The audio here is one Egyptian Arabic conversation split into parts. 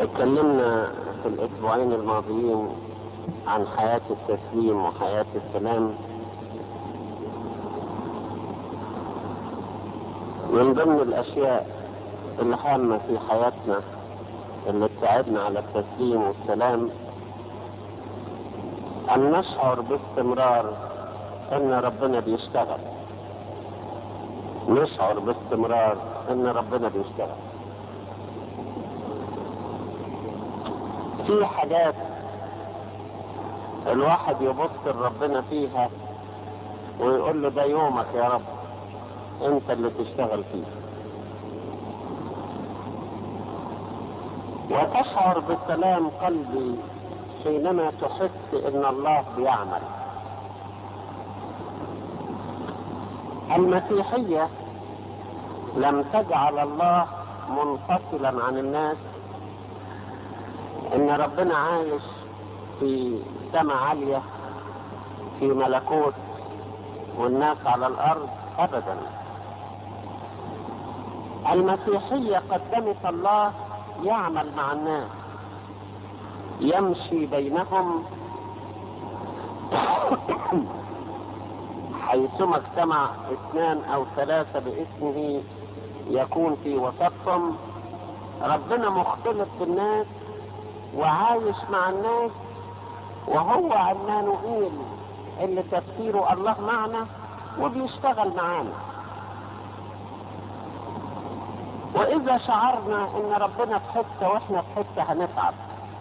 اتكلمنا في الاسبوعين الماضيين عن حياة التسليم وحياة السلام من ضمن الاشياء الهامة في حياتنا اللي تساعدنا على التسليم والسلام ان نشعر باستمرار ان ربنا بيشتغل نشعر باستمرار ان ربنا بيشتغل في حاجات الواحد يبص لربنا فيها ويقول له ده يومك يا رب انت اللي تشتغل فيه وتشعر بسلام قلبي حينما تحس ان الله بيعمل المسيحية لم تجعل الله منفصلا عن الناس ان ربنا عايش في سماء عالية في ملكوت والناس على الارض ابدا المسيحية قدمت الله يعمل مع الناس يمشي بينهم حيثما اجتمع اثنان او ثلاثة باسمه يكون في وسطهم ربنا مختلط بالناس وعايش مع الناس وهو عمانوئيل اللي تفسيره الله معنا وبيشتغل معانا واذا شعرنا ان ربنا في حته واحنا في حته هنتعب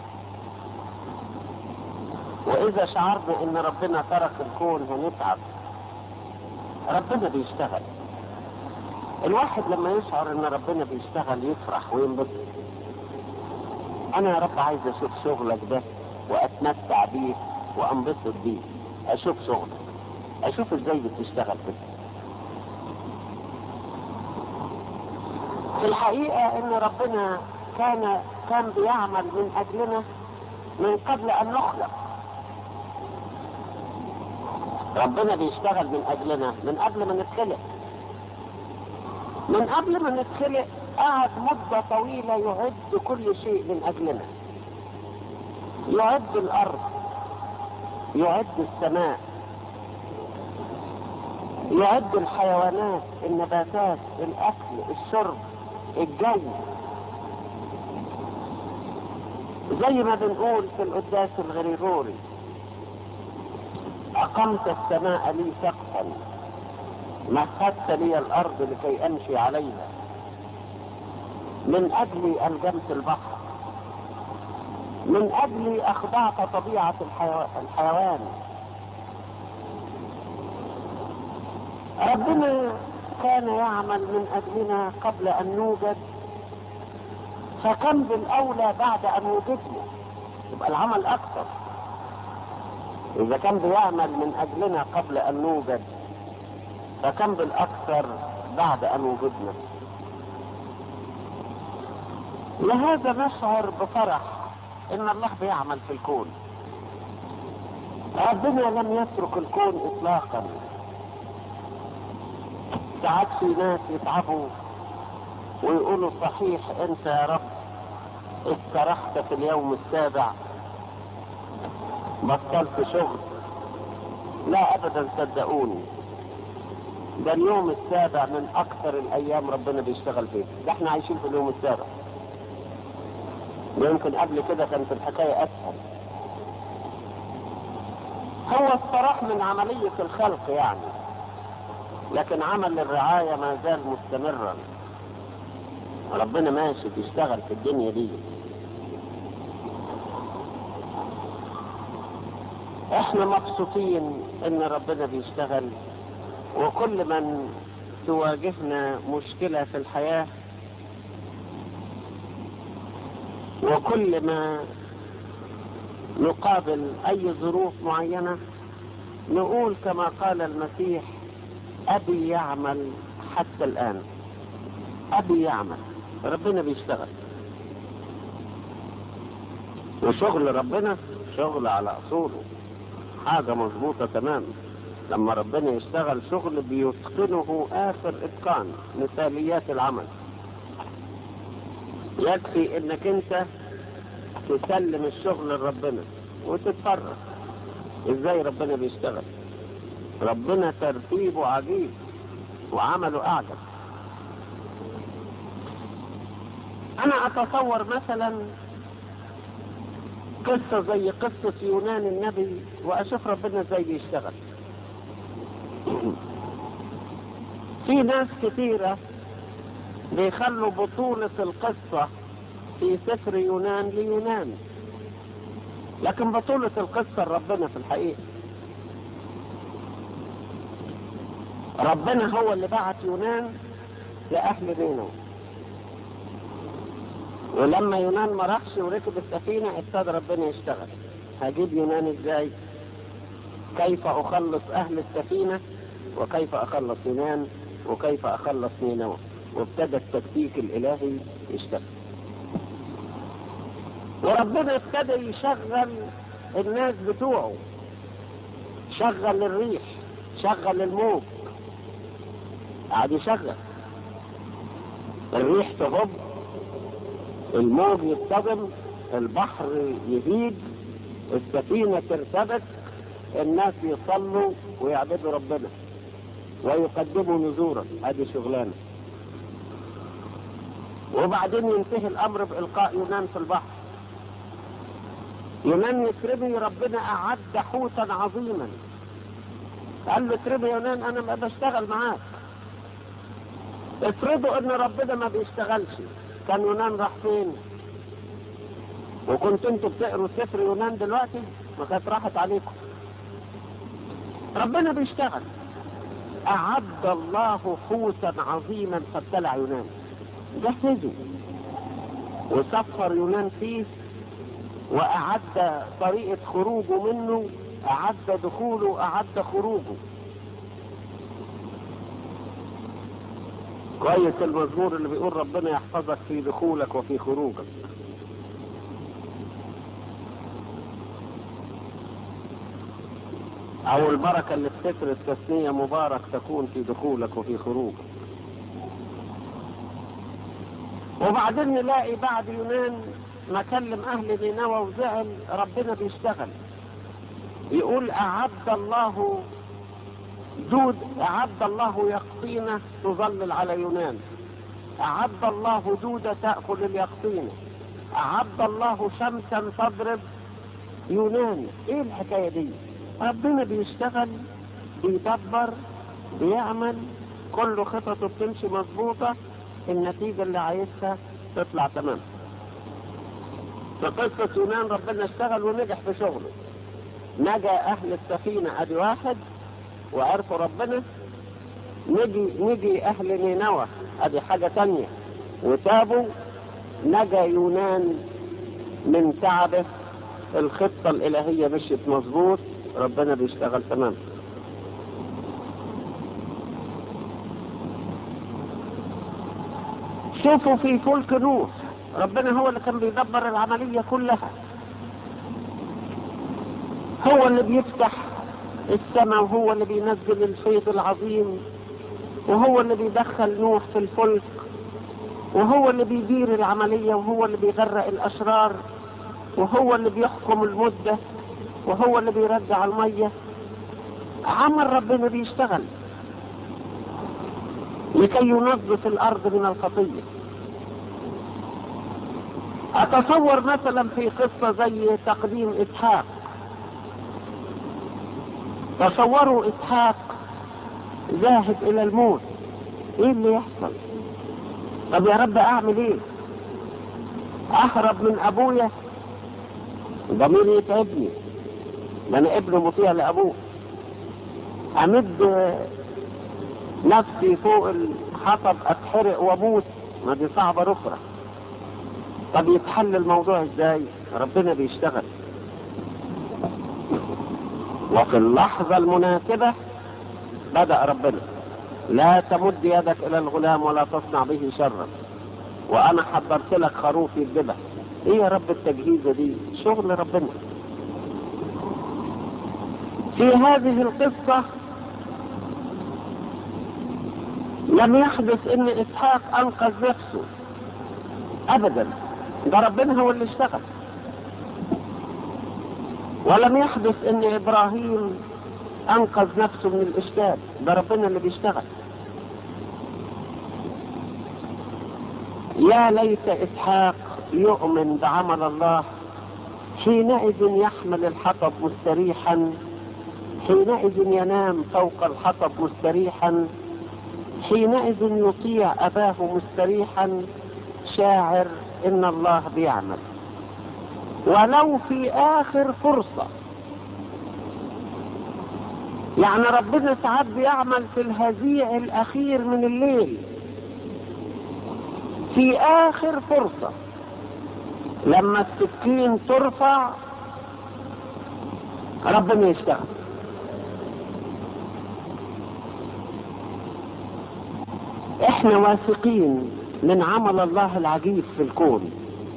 واذا شعرنا ان ربنا ترك الكون هنتعب ربنا بيشتغل الواحد لما يشعر ان ربنا بيشتغل يفرح وينبسط انا يا رب عايز اشوف شغلك ده واتمتع بيه وانبسط بيه اشوف شغلك اشوف ازاي بتشتغل كده في الحقيقة ان ربنا كان كان بيعمل من اجلنا من قبل ان نخلق ربنا بيشتغل من اجلنا من قبل ما نتخلق من قبل ما نتخلق قعد مدة طويلة يعد كل شيء من اجلنا يعد الارض يعد السماء يعد الحيوانات النباتات الاكل الشرب الجو زي ما بنقول في القداس الغريغوري أقمت السماء لي سقفا مهدت لي الأرض لكي أمشي عليها من أجل ألجمت البحر من أجل أخضعت طبيعة الحيو... الحيوان ربنا كان يعمل من أجلنا قبل أن نوجد فكم بالأولى بعد أن وجدنا يبقى العمل أكثر إذا كان بيعمل من أجلنا قبل أن نوجد فكم بالأكثر بعد أن وجدنا لهذا نشعر بفرح إن الله بيعمل في الكون ربنا لم يترك الكون إطلاقا ساعات في ناس يتعبوا ويقولوا صحيح انت يا رب استرحت في اليوم السابع بطلت شغل لا ابدا صدقوني ده اليوم السابع من اكثر الايام ربنا بيشتغل فيه ده احنا عايشين في اليوم السابع ويمكن قبل كده كانت الحكاية اسهل هو استراح من عملية الخلق يعني لكن عمل الرعاية ما زال مستمرا ربنا ماشي بيشتغل في الدنيا دي احنا مبسوطين ان ربنا بيشتغل وكل من تواجهنا مشكلة في الحياة وكل ما نقابل اي ظروف معينة نقول كما قال المسيح ابي يعمل حتى الان ابي يعمل ربنا بيشتغل وشغل ربنا شغل على اصوله حاجة مظبوطة تمام لما ربنا يشتغل شغل بيتقنه اخر اتقان مثاليات العمل يكفي انك انت تسلم الشغل لربنا وتتفرج ازاي ربنا بيشتغل ربنا ترتيبه عجيب وعمله اعجب انا اتصور مثلا قصة زي قصة يونان النبي واشوف ربنا ازاي بيشتغل في ناس كثيرة بيخلوا بطولة القصة في سفر يونان ليونان لكن بطولة القصة ربنا في الحقيقة ربنا هو اللي بعت يونان لأهل نينوى ولما يونان ما راحش وركب السفينة ابتدى ربنا يشتغل هجيب يونان ازاي كيف اخلص اهل السفينة وكيف اخلص يونان وكيف اخلص نينوى وابتدى التكتيك الالهي يشتغل وربنا ابتدى يشغل الناس بتوعه شغل الريح شغل الموج قعد يشغل الريح تهب الموج يتصدم البحر يهيج السفينة ترتبك الناس يصلوا ويعبدوا ربنا ويقدموا نذورا هذه شغلانة وبعدين ينتهي الأمر بإلقاء يونان في البحر يونان يترمي ربنا أعد حوتا عظيما قال له اترمي يونان أنا ما بشتغل معاك افرضوا ان ربنا ما بيشتغلش كان يونان راح فين وكنت انتوا بتقروا سفر يونان دلوقتي ما كانت راحت عليكم ربنا بيشتغل اعد الله حوتا عظيما فابتلع يونان جهزوا وسفر يونان فيه واعد طريقة خروجه منه اعد دخوله اعد خروجه كويس المزمور اللي بيقول ربنا يحفظك في دخولك وفي خروجك او البركة اللي في سفر التثنية مبارك تكون في دخولك وفي خروجك وبعدين نلاقي بعد يونان ما كلم اهل نينوى وزعل ربنا بيشتغل يقول اعد الله دود أعد الله يقطينة تظلل على يونان أعد الله دودة تأكل اليقطينة أعد الله شمسا تضرب يونان إيه الحكاية دي ربنا بيشتغل بيدبر بيعمل كل خططه بتمشي مظبوطة النتيجة اللي عايزها تطلع تمام في قصة يونان ربنا اشتغل ونجح في شغله نجا أهل السفينة أدي واحد وعرفوا ربنا نجي نجي اهل نينوى ادي حاجة تانية وتابوا نجا يونان من تعبه الخطة الالهية مشيت مظبوط ربنا بيشتغل تمام شوفوا في فلك نوح ربنا هو اللي كان بيدبر العملية كلها هو اللي بيفتح السماء وهو اللي بينزل الفيض العظيم وهو اللي بيدخل نوح في الفلك وهو اللي بيدير العملية وهو اللي بيغرق الأشرار وهو اللي بيحكم المدة وهو اللي بيرجع المية عمل ربنا بيشتغل لكي ينظف الأرض من الخطية أتصور مثلا في قصة زي تقديم إسحاق تصوروا إسحاق ذاهب إلى الموت إيه اللي يحصل طب يا رب أعمل إيه أهرب من أبويا ضميري يتعبني ما أنا ابن مطيع لأبوه أمد نفسي فوق الحطب أتحرق وأموت ما دي صعبة أخرى طب يتحل الموضوع إزاي ربنا بيشتغل وفي اللحظة المناسبة بدأ ربنا لا تمد يدك إلى الغلام ولا تصنع به شرا وأنا حضرت لك خروف يذبح إيه يا رب التجهيزة دي شغل ربنا في هذه القصة لم يحدث ان اسحاق انقذ نفسه ابدا ده ربنا هو اللي اشتغل ولم يحدث ان ابراهيم انقذ نفسه من الاشكال ده ربنا اللي بيشتغل يا ليت اسحاق يؤمن بعمل الله حينئذ يحمل الحطب مستريحا حينئذ ينام فوق الحطب مستريحا حينئذ يطيع اباه مستريحا شاعر ان الله بيعمل ولو في اخر فرصة يعني ربنا ساعات بيعمل في الهزيع الاخير من الليل في اخر فرصة لما السكين ترفع ربنا يشتغل احنا واثقين من عمل الله العجيب في الكون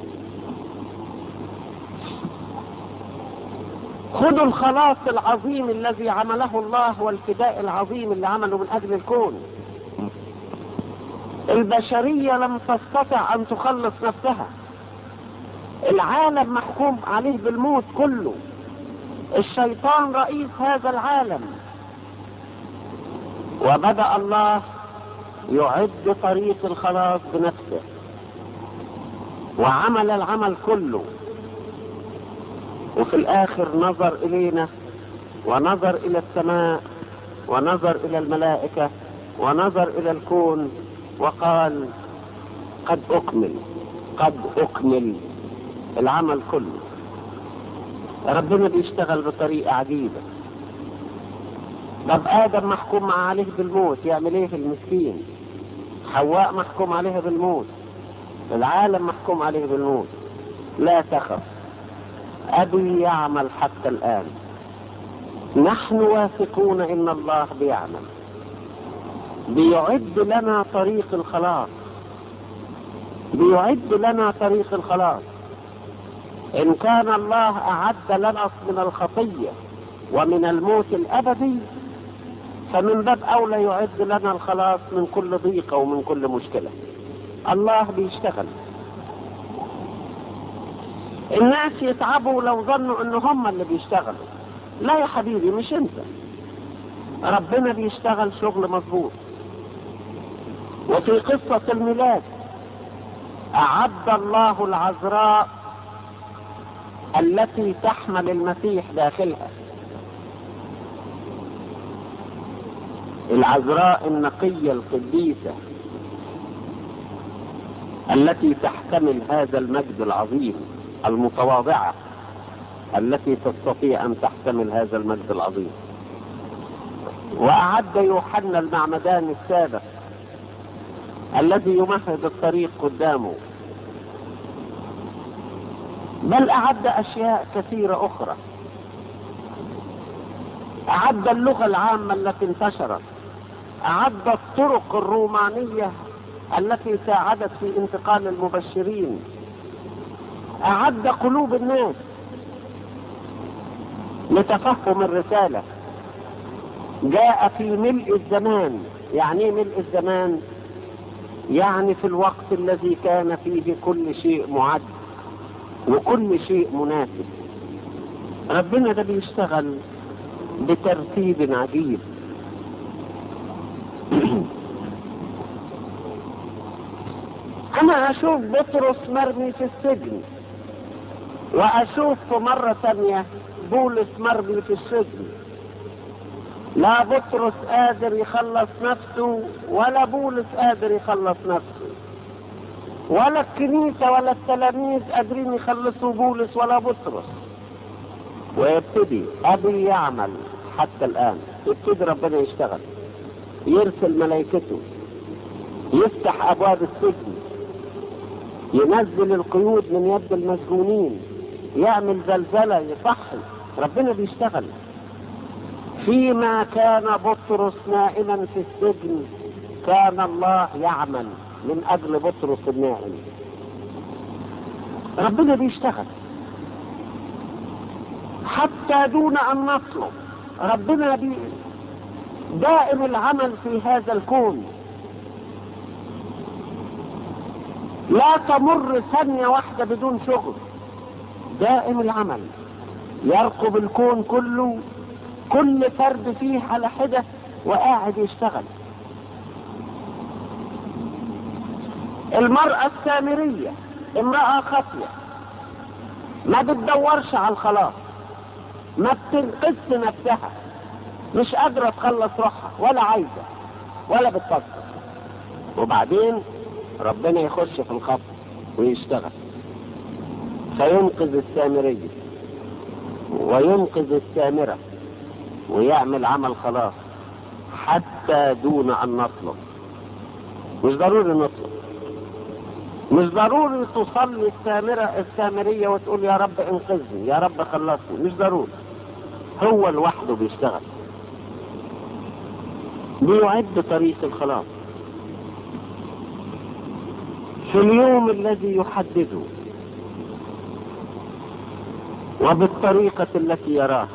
خذوا الخلاص العظيم الذي عمله الله والفداء العظيم اللي عمله من اجل الكون البشرية لم تستطع ان تخلص نفسها العالم محكوم عليه بالموت كله الشيطان رئيس هذا العالم وبدأ الله يعد طريق الخلاص بنفسه وعمل العمل كله وفي الاخر نظر الينا ونظر الى السماء ونظر الى الملائكة ونظر الى الكون وقال قد اكمل قد اكمل العمل كله ربنا بيشتغل بطريقة عجيبة طب ادم محكوم عليه بالموت يعمل ايه في المسكين حواء محكوم عليها بالموت العالم محكوم عليه بالموت لا تخف ابي يعمل حتى الان نحن واثقون ان الله بيعمل بيعد لنا طريق الخلاص بيعد لنا طريق الخلاص ان كان الله اعد لنا من الخطية ومن الموت الابدي فمن باب اولى يعد لنا الخلاص من كل ضيقة ومن كل مشكلة الله بيشتغل الناس يتعبوا لو ظنوا ان هم اللي بيشتغلوا لا يا حبيبي مش انت ربنا بيشتغل شغل مظبوط وفي قصة الميلاد أعد الله العذراء التي تحمل المسيح داخلها العذراء النقية القديسة التي تحتمل هذا المجد العظيم المتواضعة التي تستطيع أن تحتمل هذا المجد العظيم وأعد يوحنا المعمدان السابق الذي يمهد الطريق قدامه بل أعد أشياء كثيرة أخرى أعد اللغة العامة التي انتشرت أعد الطرق الرومانية التي ساعدت في انتقال المبشرين أعد قلوب الناس لتفهم الرسالة جاء في ملء الزمان يعني ايه ملء الزمان يعني في الوقت الذي كان فيه كل شيء معد وكل شيء مناسب ربنا ده بيشتغل بترتيب عجيب انا اشوف بطرس مرمي في السجن واشوف في مرة ثانية بولس مرمي في السجن لا بطرس قادر يخلص نفسه ولا بولس قادر يخلص نفسه ولا الكنيسة ولا التلاميذ قادرين يخلصوا بولس ولا بطرس ويبتدي أبي يعمل حتى الآن يبتدي ربنا يشتغل يرسل ملائكته يفتح أبواب السجن ينزل القيود من يد المسجونين يعمل زلزلة يصحي ربنا بيشتغل فيما كان بطرس نائما في السجن كان الله يعمل من اجل بطرس النائم ربنا بيشتغل حتى دون ان نطلب ربنا بي دائم العمل في هذا الكون لا تمر ثانية واحدة بدون شغل دائم العمل يرقب الكون كله كل فرد فيه على حدة وقاعد يشتغل المرأة السامرية امرأة خطية ما بتدورش على الخلاص ما بتنقذش نفسها مش قادرة تخلص روحها ولا عايزة ولا بتفكر وبعدين ربنا يخش في الخط ويشتغل فينقذ السامرية وينقذ السامرة ويعمل عمل خلاص حتى دون أن نطلب مش ضروري نطلب مش ضروري تصلي السامرة السامرية وتقول يا رب انقذني يا رب خلصني مش ضروري هو لوحده بيشتغل بيعد طريق الخلاص في اليوم الذي يحدده وبالطريقة التي يراها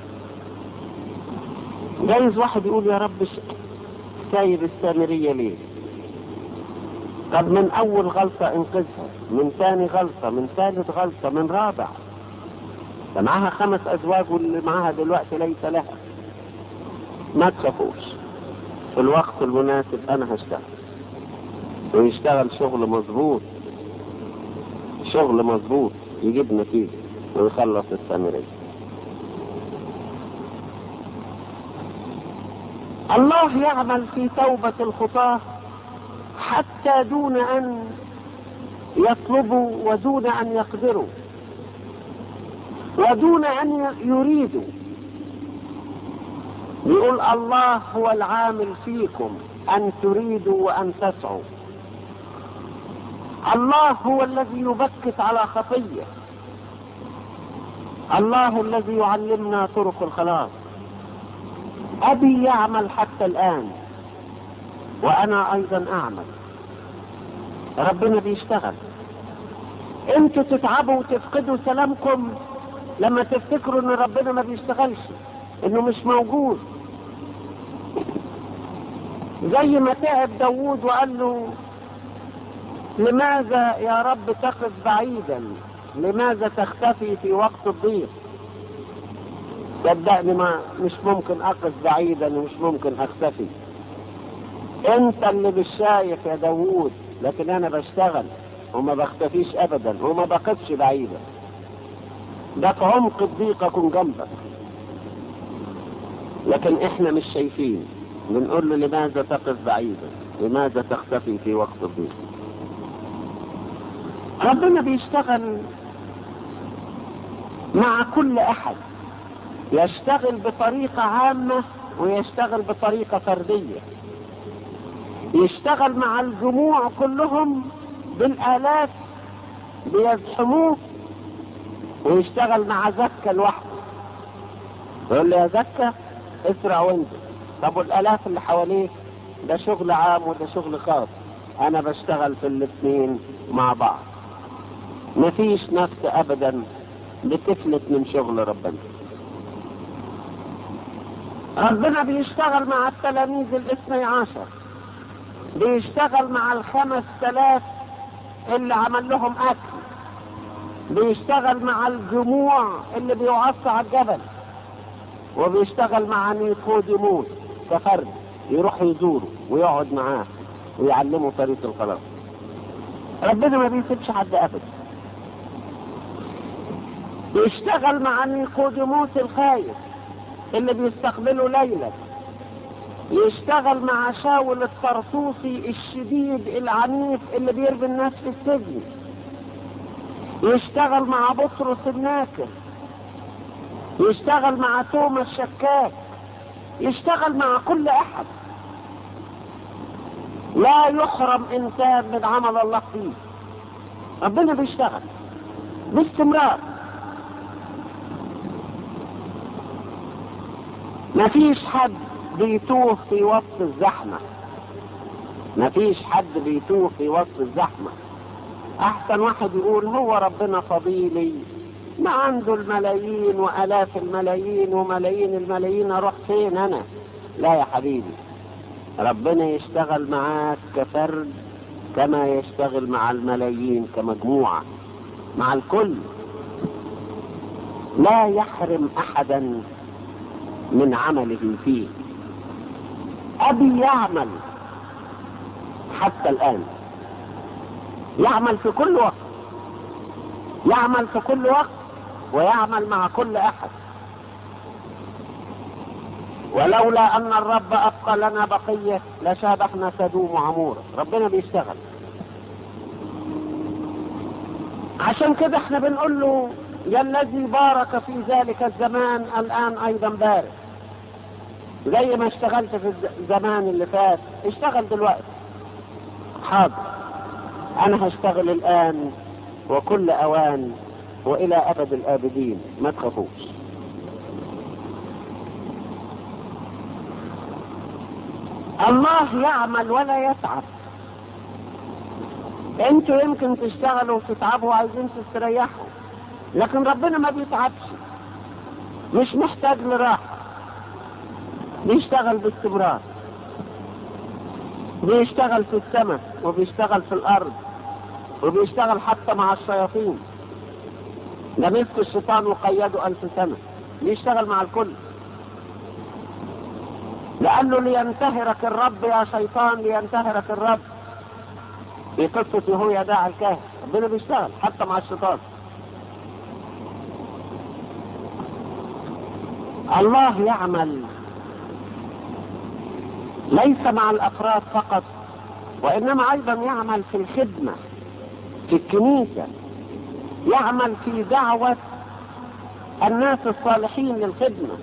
جايز واحد يقول يا رب سايب السامرية ليه طب من اول غلطة انقذها من ثاني غلطة من ثالث غلطة من رابع ده معاها خمس ازواج واللي معاها دلوقتي ليس لها ما تخافوش في الوقت المناسب انا هشتغل ويشتغل شغل مظبوط شغل مظبوط يجيب نتيجة ويخلص السامرية الله يعمل في توبة الخطاة حتى دون أن يطلبوا ودون أن يقدروا ودون أن يريدوا يقول الله هو العامل فيكم أن تريدوا وأن تسعوا الله هو الذي يبكت على خطية الله الذي يعلمنا طرق الخلاص أبي يعمل حتى الآن وأنا أيضا أعمل ربنا بيشتغل انتوا تتعبوا وتفقدوا سلامكم لما تفتكروا ان ربنا ما بيشتغلش انه مش موجود زي ما تعب داوود وقال له لماذا يا رب تقف بعيدا لماذا تختفي في وقت الضيق صدقني ما مش ممكن اقف بعيدا ومش ممكن اختفي انت اللي مش شايف يا داوود لكن انا بشتغل وما بختفيش ابدا وما بقفش بعيدا ده في عمق الضيق اكون جنبك لكن احنا مش شايفين بنقول له لماذا تقف بعيدا لماذا تختفي في وقت الضيق ربنا بيشتغل مع كل احد يشتغل بطريقة عامة ويشتغل بطريقة فردية يشتغل مع الجموع كلهم بالآلاف بيزحموه ويشتغل مع زكا لوحده يقول له يا زكا اسرع وانزل طب والآلاف اللي حواليك ده شغل عام وده شغل خاص انا بشتغل في الاثنين مع بعض مفيش نفس ابدا بتفلت من شغل ربنا ربنا بيشتغل مع التلاميذ الاثني عشر بيشتغل مع الخمس تلاف اللي عمل لهم اكل بيشتغل مع الجموع اللي بيعصوا على الجبل وبيشتغل مع نيقوديموس كفرد يروح يزوره ويقعد معاه ويعلمه طريق الخلاص ربنا ما بيسيبش حد ابدا بيشتغل مع نيقوديموس الخايف اللي بيستقبله ليلا يشتغل مع شاول الطرطوسي الشديد العنيف اللي بيرمي الناس في السجن يشتغل مع بطرس الناكر يشتغل مع توما الشكاك يشتغل مع كل احد لا يحرم انسان من عمل الله فيه ربنا بيشتغل باستمرار مفيش حد بيتوه في وسط الزحمة مفيش حد بيتوه في وسط الزحمة احسن واحد يقول هو ربنا فضيلي ما عنده الملايين والاف الملايين وملايين الملايين اروح فين انا لا يا حبيبي ربنا يشتغل معاك كفرد كما يشتغل مع الملايين كمجموعة مع الكل لا يحرم احدا من عمله فيه ابي يعمل حتى الان يعمل في كل وقت يعمل في كل وقت ويعمل مع كل احد ولولا ان الرب ابقى لنا بقيه لشابحنا سدوم وعمور ربنا بيشتغل عشان كده احنا بنقول له يا الذي بارك في ذلك الزمان الان ايضا بارك زي ما اشتغلت في الزمان اللي فات اشتغل دلوقتي حاضر انا هشتغل الان وكل اوان والى ابد الابدين ما تخافوش الله يعمل ولا يتعب انتوا يمكن تشتغلوا وتتعبوا وعايزين تستريحوا لكن ربنا ما بيتعبش مش محتاج لراحة بيشتغل باستمرار بيشتغل في السماء وبيشتغل في الارض وبيشتغل حتى مع الشياطين ده مسك الشيطان وقيده ألف سنة بيشتغل مع الكل لأنه لينتهرك الرب يا شيطان لينتهرك الرب في قصة يهويا داع الكاهن ربنا بيشتغل حتى مع الشيطان الله يعمل ليس مع الأفراد فقط وإنما أيضا يعمل في الخدمة في الكنيسة يعمل في دعوة الناس الصالحين للخدمة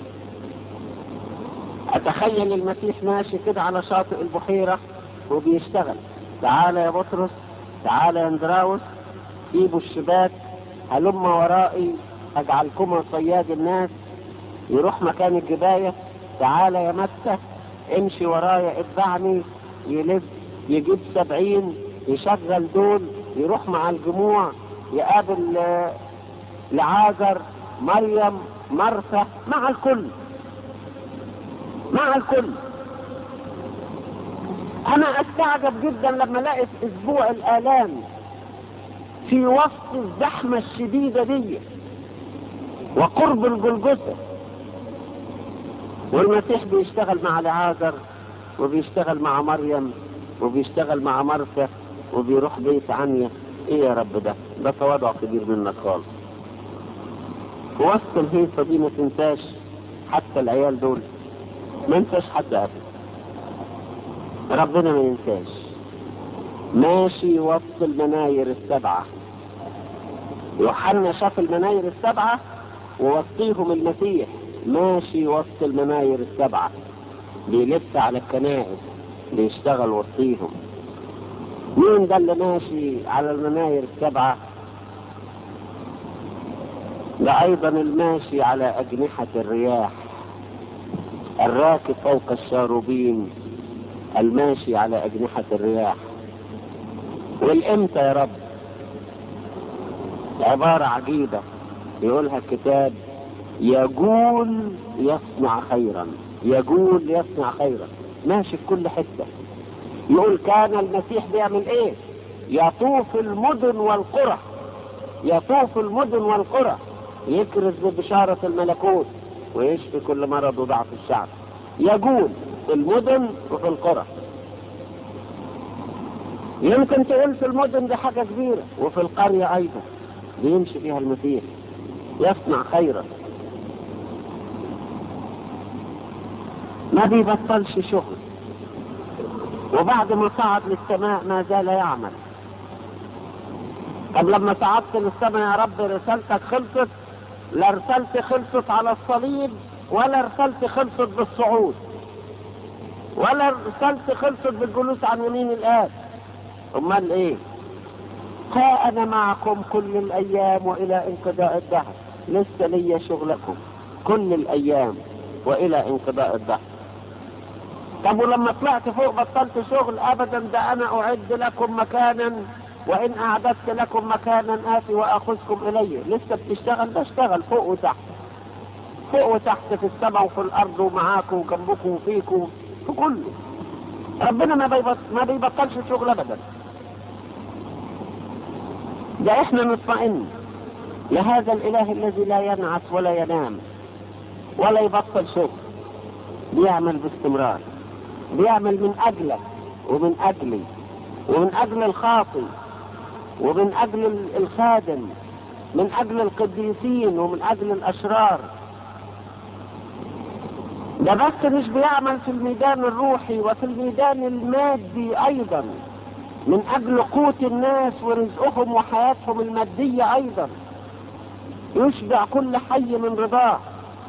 أتخيل المسيح ماشي كده على شاطئ البحيرة وبيشتغل تعال يا بطرس تعال يا اندراوس سيبوا الشباك هلم ورائي أجعلكما صياد الناس يروح مكان الجباية تعال يا متى امشي ورايا اتبعني يلف يجيب سبعين يشغل دول يروح مع الجموع يقابل لعازر مريم مرثا مع الكل مع الكل انا استعجب جدا لما الاقي في اسبوع الالام في وسط الزحمة الشديدة دي وقرب الجلجثة والمسيح بيشتغل مع لعازر وبيشتغل مع مريم وبيشتغل مع مرثا وبيروح بيت عنيا ايه يا رب ده ده تواضع كبير منك خالص في وسط الهيصة دي ما تنساش حتى العيال دول ما انساش حد ابدا ربنا ما ينساش ماشي وسط المناير السبعة يوحنا شاف المناير السبعة ووصيهم المسيح ماشي وسط المناير السبعة بيلف على الكنائس بيشتغل وسطيهم مين ده اللي ماشي على المناير السبعة ده ايضا الماشي على اجنحة الرياح الراكب فوق الشاروبين الماشي على اجنحة الرياح والامتى يا رب عبارة عجيبة يقولها الكتاب يقول يصنع خيرا يقول يصنع خيرا ماشي في كل حتة يقول كان المسيح بيعمل ايه يطوف المدن والقرى يطوف المدن والقرى يكرز ببشارة الملكوت ويشفي كل مرض وضعف الشعب يقول في المدن وفي القرى يمكن تقول في المدن دي حاجة كبيرة وفي القرية أيضا بيمشي فيها المسيح يصنع خيرا ما بيبطلش شغل وبعد ما صعد للسماء ما زال يعمل طب لما صعدت للسماء يا رب رسالتك خلصت لا رسالتي خلصت على الصليب ولا رسالتي خلصت بالصعود ولا رسالتي خلصت بالجلوس عن يمين الآب امال ايه ها انا معكم كل الايام والى انقضاء الدهر لسه ليا شغلكم كل الايام والى انقضاء الدهر طب ولما طلعت فوق بطلت شغل ابدا ده انا اعد لكم مكانا وان اعددت لكم مكانا اتي واخذكم الي لسه بتشتغل بشتغل فوق وتحت فوق وتحت في السماء وفي الارض ومعاكم وجنبكم وفيكم في كله ربنا ما بيبط... ما بيبطلش الشغل ابدا ده احنا نطمئن لهذا الاله الذي لا ينعس ولا ينام ولا يبطل شغل بيعمل باستمرار بيعمل من اجلك ومن اجلي ومن اجل الخاطي ومن اجل الخادم من اجل القديسين ومن اجل الاشرار ده بس مش بيعمل في الميدان الروحي وفي الميدان المادي ايضا من اجل قوت الناس ورزقهم وحياتهم المادية ايضا يشبع كل حي من رضاه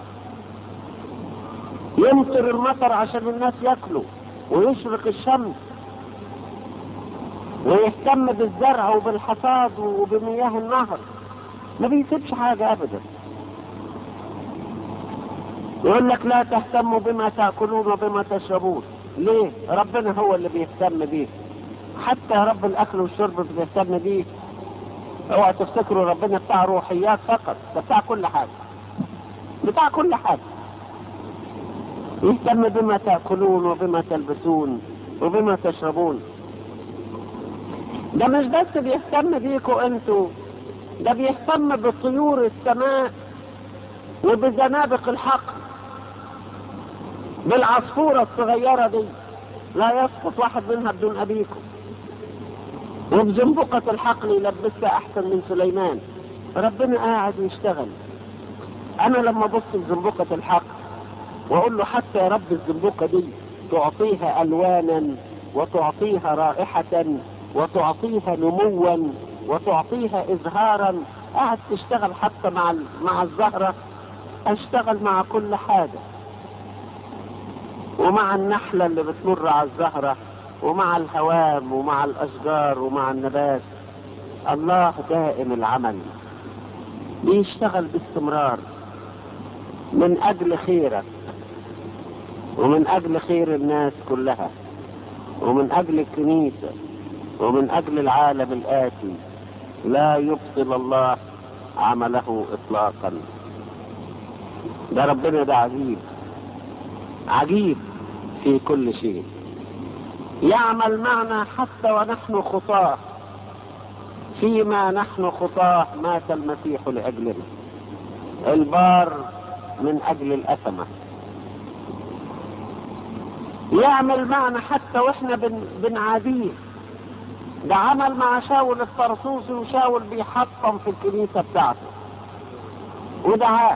يمطر المطر عشان الناس ياكلوا ويشرق الشمس ويهتم بالزرع وبالحصاد وبمياه النهر ما بيسيبش حاجة ابدا يقول لك لا تهتموا بما تأكلون وبما تشربون ليه ربنا هو اللي بيهتم بيه حتى رب الاكل والشرب بيهتم بيه اوعى تفتكروا ربنا بتاع روحيات فقط ده بتاع كل حاجة بتاع كل حاجة يهتم بما تأكلون وبما تلبسون وبما تشربون ده مش بس بيهتم بيكوا انتوا ده بيهتم بطيور السماء وبزنابق الحقل بالعصفورة الصغيرة دي لا يسقط واحد منها بدون أبيكم وبزنبقة الحقل يلبسها أحسن من سليمان ربنا قاعد يشتغل أنا لما أبص لزنبقة الحقل وأقول له حتى يا رب الزنبقة دي تعطيها ألوانا وتعطيها رائحة وتعطيها نموا وتعطيها إزهارا قاعد تشتغل حتى مع مع الزهرة أشتغل مع كل حاجة ومع النحلة اللي بتمر على الزهرة ومع الهوام ومع الأشجار ومع النبات الله دائم العمل بيشتغل باستمرار من أجل خيرك ومن أجل خير الناس كلها ومن أجل الكنيسة ومن أجل العالم الآتي لا يبطل الله عمله إطلاقا ده ربنا ده عجيب عجيب في كل شيء يعمل معنا حتى ونحن خطاه فيما نحن خطاه مات المسيح لأجلنا البار من أجل الأثمة يعمل معنا حتى واحنا بن بنعاديه ده عمل مع شاول الطرسوسي وشاول بيحطم في الكنيسة بتاعته ودعاه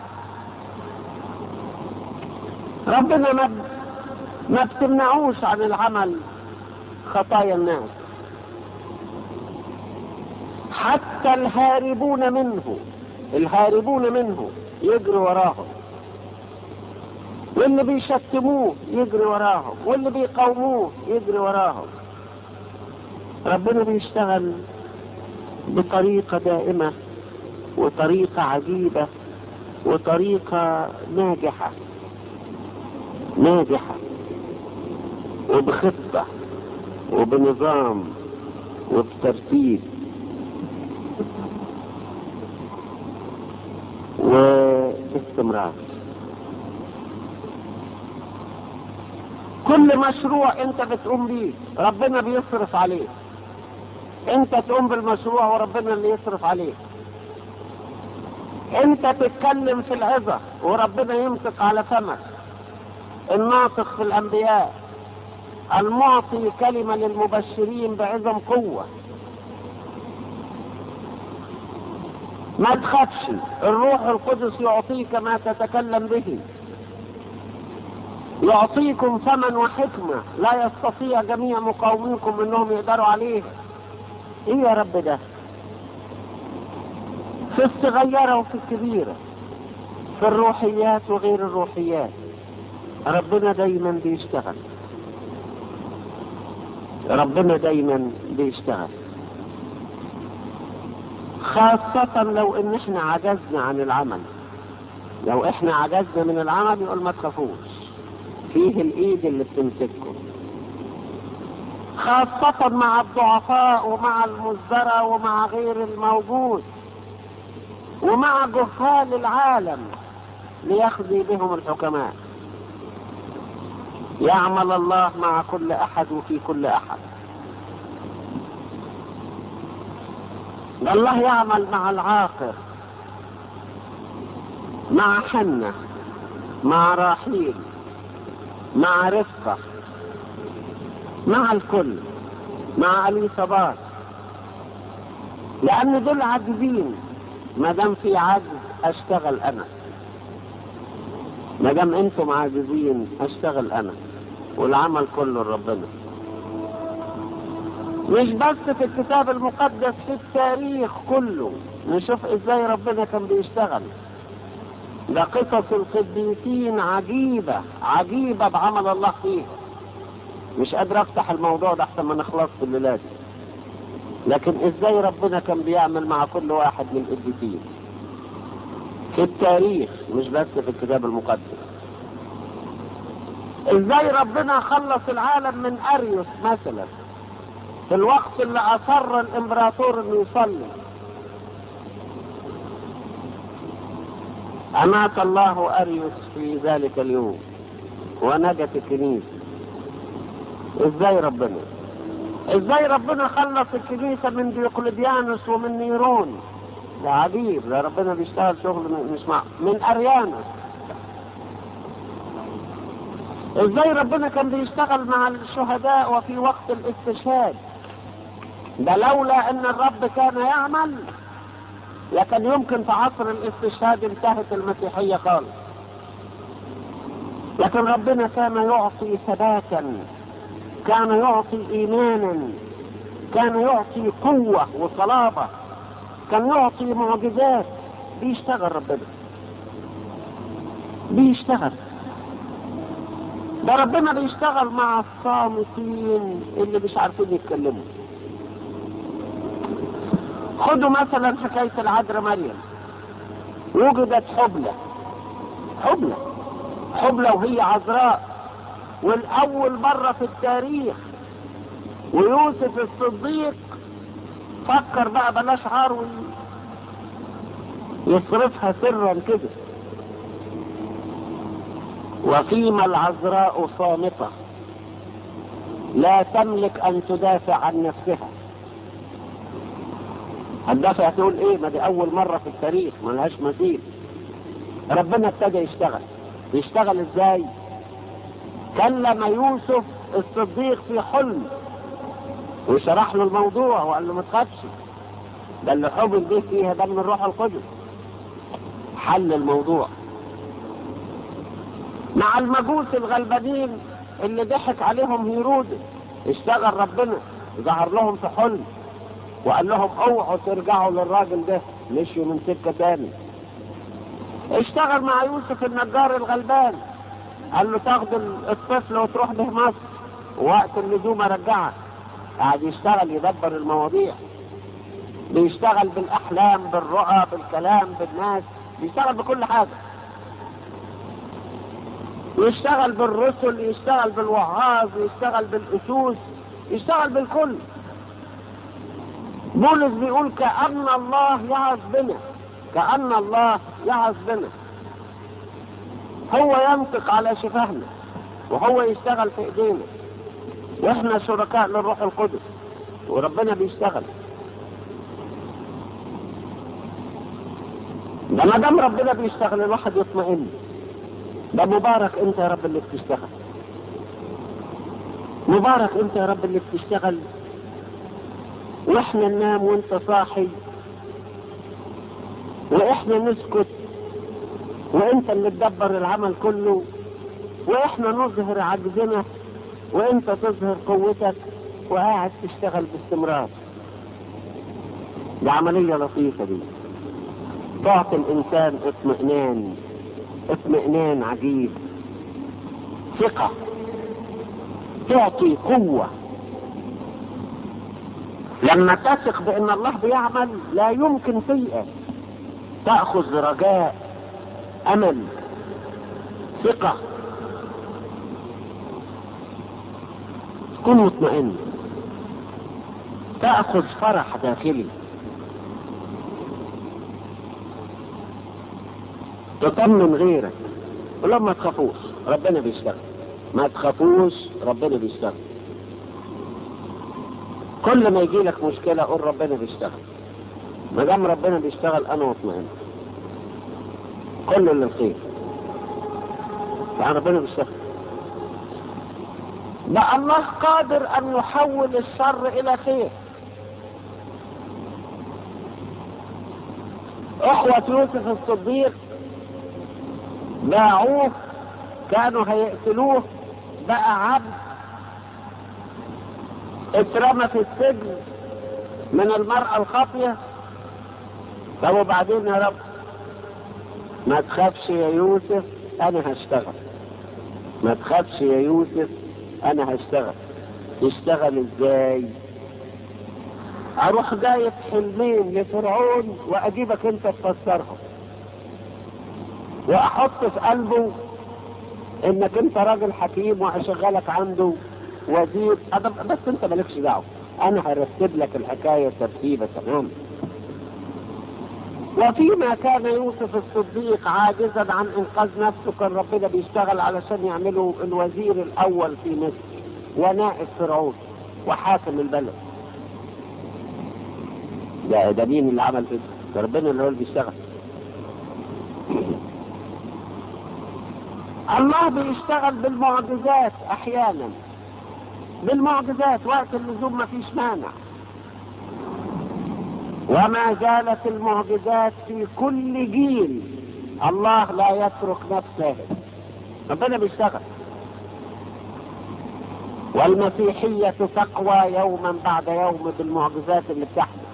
ربنا ما ما بتمنعوش عن العمل خطايا الناس حتى الهاربون منه الهاربون منه يجري وراهم واللي بيشتموه يجري وراهم واللي بيقاوموه يجري وراهم ربنا بيشتغل بطريقة دائمة وطريقة عجيبة وطريقة ناجحة ناجحة وبخطة وبنظام وبترتيب وباستمرار كل مشروع انت بتقوم بيه ربنا بيصرف عليه انت تقوم بالمشروع وربنا اللي يصرف عليه انت تتكلم في العظة وربنا يمسك على فمك الناطق في الانبياء المعطي كلمة للمبشرين بعظم قوة ما تخافش الروح القدس يعطيك ما تتكلم به يعطيكم ثمن وحكمة لا يستطيع جميع مقاوميكم انهم يقدروا عليه ايه يا رب ده في الصغيرة وفي الكبيرة في الروحيات وغير الروحيات ربنا دايما بيشتغل ربنا دايما بيشتغل خاصة لو ان احنا عجزنا عن العمل لو احنا عجزنا من العمل يقول ما تخافوش فيه الايد اللي بتمسككم خاصة مع الضعفاء ومع المزدرى ومع غير الموجود ومع جهال العالم ليخزي بهم الحكماء يعمل الله مع كل احد وفي كل احد الله يعمل مع العاقر مع حنة مع راحيل مع رفقة مع الكل مع اليصابات لأن دول عاجزين ما دام في عجز أشتغل أنا ما دام أنتم عاجزين أشتغل أنا والعمل كله لربنا مش بس في الكتاب المقدس في التاريخ كله نشوف ازاي ربنا كان بيشتغل ده قصص القديسين عجيبة عجيبة بعمل الله فيها مش قادر افتح الموضوع ده احسن ما نخلص في الليلات لكن ازاي ربنا كان بيعمل مع كل واحد من القديسين في التاريخ مش بس في الكتاب المقدس ازاي ربنا خلص العالم من اريوس مثلا في الوقت اللي اصر الامبراطور انه يصلي امات الله اريوس في ذلك اليوم ونجت الكنيسه ازاي ربنا ازاي ربنا خلص الكنيسه من ديوقلديانوس ومن نيرون ده عجيب ده ربنا بيشتغل شغل مش مع من اريانوس ازاي ربنا كان بيشتغل مع الشهداء وفي وقت الاستشهاد ده لولا ان الرب كان يعمل لكن يمكن في عصر الاستشهاد انتهت المسيحية خالص لكن ربنا كان يعطي ثباتا كان يعطي ايمانا كان يعطي قوة وصلابة كان يعطي معجزات بيشتغل ربنا بيشتغل ده ربنا بيشتغل مع الصامتين اللي مش عارفين يتكلموا خدوا مثلا حكاية العذراء مريم وجدت حبلى حبلى حبلى وهي عذراء والأول مرة في التاريخ ويوسف الصديق فكر بقى بلاش عار يصرفها سرا كده وفيما العذراء صامتة لا تملك أن تدافع عن نفسها هتدافع تقول ايه ما دي اول مرة في التاريخ ما لهاش مثيل ربنا ابتدى يشتغل يشتغل ازاي كلم يوسف الصديق في حلم وشرح له الموضوع وقال له ما تخافش ده اللي حب به فيها ده من الروح القدس حل الموضوع مع المجوس الغلبانين اللي ضحك عليهم هيرودس اشتغل ربنا ظهر لهم في حلم وقال لهم اوعوا ترجعوا للراجل ده مشيوا من سكه تاني اشتغل مع يوسف النجار الغلبان قال له تاخد الطفل وتروح به مصر وقت اللزوم ارجعك قاعد يشتغل يدبر المواضيع بيشتغل بالاحلام بالرؤى بالكلام بالناس بيشتغل بكل حاجه يشتغل بالرسل يشتغل بالوعاظ يشتغل بالاسوس يشتغل بالكل بولس بيقول كأن الله يعظ بنا كأن الله يعظ بنا هو ينطق على شفاهنا وهو يشتغل في ايدينا واحنا شركاء للروح القدس وربنا بيشتغل ده ما دام ربنا بيشتغل الواحد يطمئن ده مبارك انت يا رب اللي بتشتغل مبارك انت يا رب اللي بتشتغل واحنا ننام وانت صاحي واحنا نسكت وانت اللي تدبر العمل كله واحنا نظهر عجزنا وانت تظهر قوتك وقاعد تشتغل باستمرار دي عملية لطيفة دي تعطي الانسان اطمئنان اطمئنان عجيب ثقة تعطي قوة لما تثق بان الله بيعمل لا يمكن تيأس تأخذ رجاء امل ثقة تكون مطمئن تأخذ فرح داخلي تطمن غيرك ولما ما تخافوش ربنا بيشتغل ما تخافوش ربنا بيشتغل كل ما يجي لك مشكلة قول ربنا بيشتغل ما دام ربنا بيشتغل انا مطمئن كله للخير يعني ربنا بيشتغل ده الله قادر ان يحول الشر الى خير اخوة يوسف الصديق باعوه كانوا هيقتلوه بقى عبد اترمى في السجن من المرأة الخاطية طب وبعدين يا رب ما تخافش يا يوسف انا هشتغل ما تخافش يا يوسف انا هشتغل تشتغل ازاي اروح جايب حلمين لفرعون واجيبك انت تفسرهم واحط في قلبه انك انت راجل حكيم واشغلك عنده وزير بس انت مالكش دعوه انا هرتب لك الحكايه ترتيبه تمام وفيما كان يوسف الصديق عاجزا عن انقاذ نفسه كان ربنا بيشتغل علشان يعمله الوزير الاول في مصر ونائب فرعون وحاكم البلد ده ده مين اللي عمل كده؟ ده ربنا اللي هو اللي بيشتغل الله بيشتغل بالمعجزات احيانا بالمعجزات وقت اللزوم ما فيش مانع وما زالت المعجزات في كل جيل الله لا يترك نفسه ربنا بيشتغل والمسيحية تقوى يوما بعد يوم بالمعجزات اللي بتحدث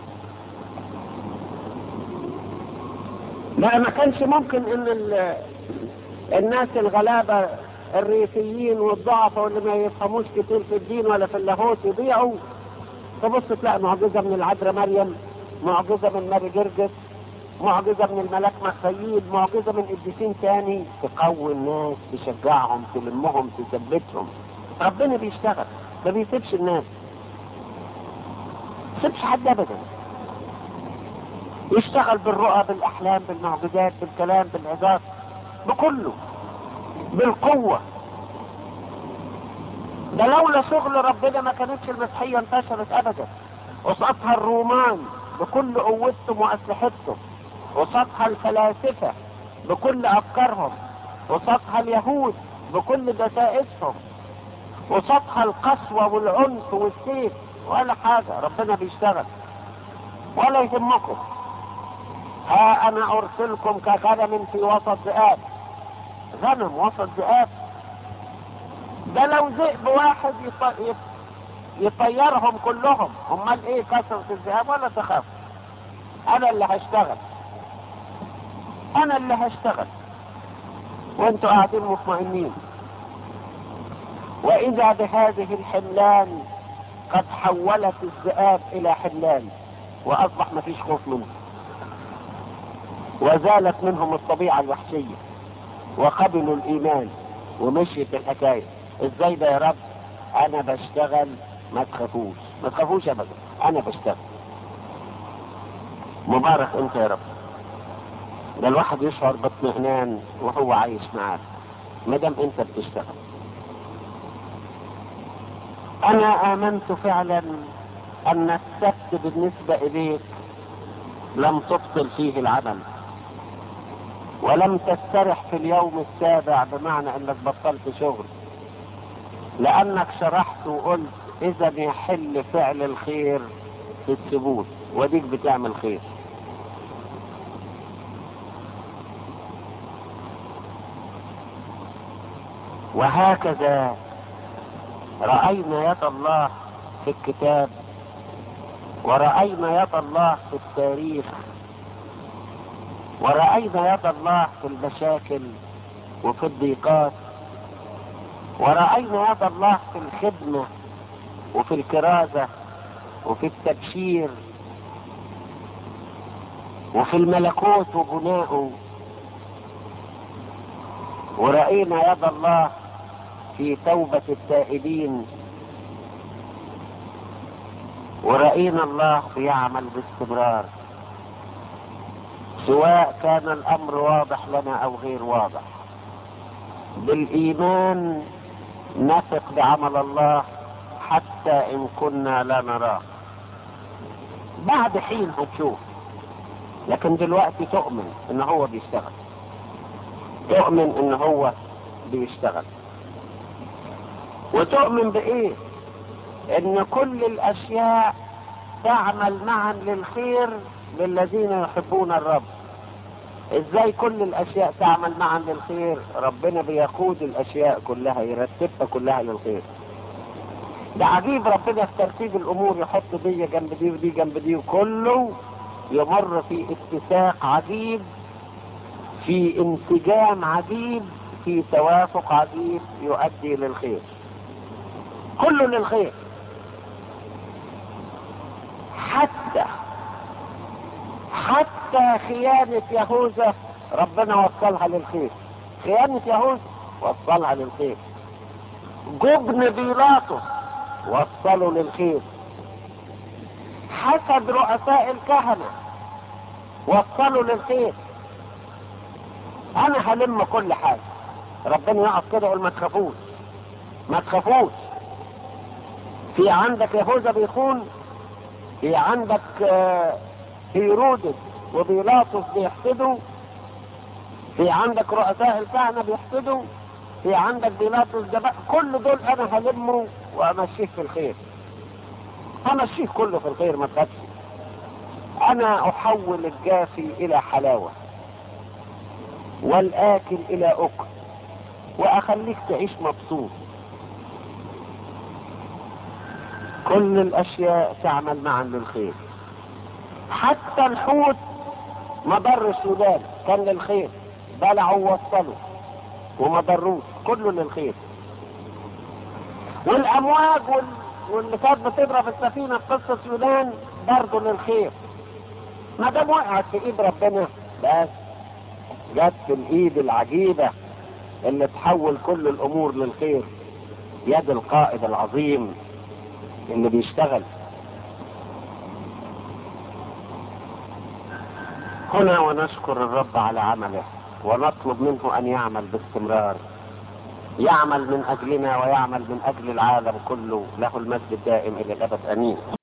لا ما كانش ممكن ان الناس الغلابة الريفيين والضعفاء واللي ما يفهموش كتير في الدين ولا في اللاهوت يضيعوا تبص تلاقي معجزة من العذراء مريم معجزة من ماري جرجس معجزة من الملاك مخيل معجزة من قديسين تاني تقوي الناس تشجعهم تلمهم تثبتهم ربنا بيشتغل ما بيسيبش الناس ما بيسيبش حد ابدا يشتغل بالرؤى بالاحلام بالمعجزات بالكلام بالعظات بكله بالقوة ده لولا شغل ربنا ما كانتش المسيحية انتشرت ابدا قصادها الرومان بكل قوتهم واسلحتهم قصادها الفلاسفة بكل افكارهم قصادها اليهود بكل دسائسهم قصادها القسوة والعنف والسيف ولا حاجة ربنا بيشتغل ولا يهمكم ها انا ارسلكم كغنم في وسط ذئاب غنم وسط ذئاب ده لو ذئب واحد يط... يطيرهم كلهم امال ايه كثرة الذئاب ولا تخاف انا اللي هشتغل انا اللي هشتغل وانتوا قاعدين مطمئنين واذا بهذه الحملان قد حولت الذئاب الى حملان واصبح مفيش خوف منهم وزالت منهم الطبيعة الوحشية وقبلوا الايمان ومشيت الحكاية ازاي ده يا رب انا بشتغل ما تخافوش ما تخافوش ابدا انا بشتغل مبارك انت يا رب ده الواحد يشعر باطمئنان وهو عايش معاك ما دام انت بتشتغل انا امنت فعلا ان السبت بالنسبة اليك لم تبطل فيه العمل ولم تسترح في اليوم السابع بمعنى انك بطلت شغل لانك شرحت وقلت اذا يحل فعل الخير في الثبوت وديك بتعمل خير وهكذا رأينا يد الله في الكتاب ورأينا يد الله في التاريخ ورأينا يد الله في المشاكل وفي الضيقات ورأينا يد الله في الخدمة وفي الكرازة وفي التبشير وفي الملكوت وبنائه ورأينا يد الله في توبة التائبين ورأينا الله بيعمل باستمرار سواء كان الأمر واضح لنا أو غير واضح بالإيمان نثق بعمل الله حتى إن كنا لا نراه بعد حين هتشوف لكن دلوقتي تؤمن إن هو بيشتغل تؤمن ان هو بيشتغل وتؤمن بايه ان كل الاشياء تعمل معا للخير للذين يحبون الرب ازاي كل الاشياء تعمل معا للخير ربنا بيقود الاشياء كلها يرتبها كلها للخير ده عجيب ربنا في ترتيب الامور يحط دي جنب دي ودي جنب دي وكله يمر في اتساق عجيب في انسجام عجيب في توافق عجيب يؤدي للخير كله للخير حتى حتى خيانة يهوذا ربنا وصلها للخير خيانة يهوذا وصلها للخير جبن بيلاطس وصلوا للخير حسد رؤساء الكهنة وصلوا للخير انا هلم كل حاجة ربنا يقف كده يقول ما تخافوش ما تخافوش في عندك يهوذا بيخون في عندك هيرودس وبيلاطس بيحسدوا في عندك رؤساء الكهنة بيحسدوا في عندك بيلاطس ده كل دول انا هلمه وامشيه في الخير امشيه كله في الخير ما تخافش انا احول الجافي الى حلاوة والاكل الى اكل واخليك تعيش مبسوط كل الاشياء تعمل معا للخير حتى الحوت ما ضرش ودان كان للخير بلعوا ووصلوا وما ضروش كله للخير والامواج وال... واللي كانت بتضرب السفينه في قصه يونان برضه للخير ما دام وقعت في ايد ربنا بس جت في الايد العجيبه اللي تحول كل الامور للخير يد القائد العظيم اللي بيشتغل هنا ونشكر الرب على عمله ونطلب منه ان يعمل باستمرار يعمل من اجلنا ويعمل من اجل العالم كله له المجد الدائم الى الابد امين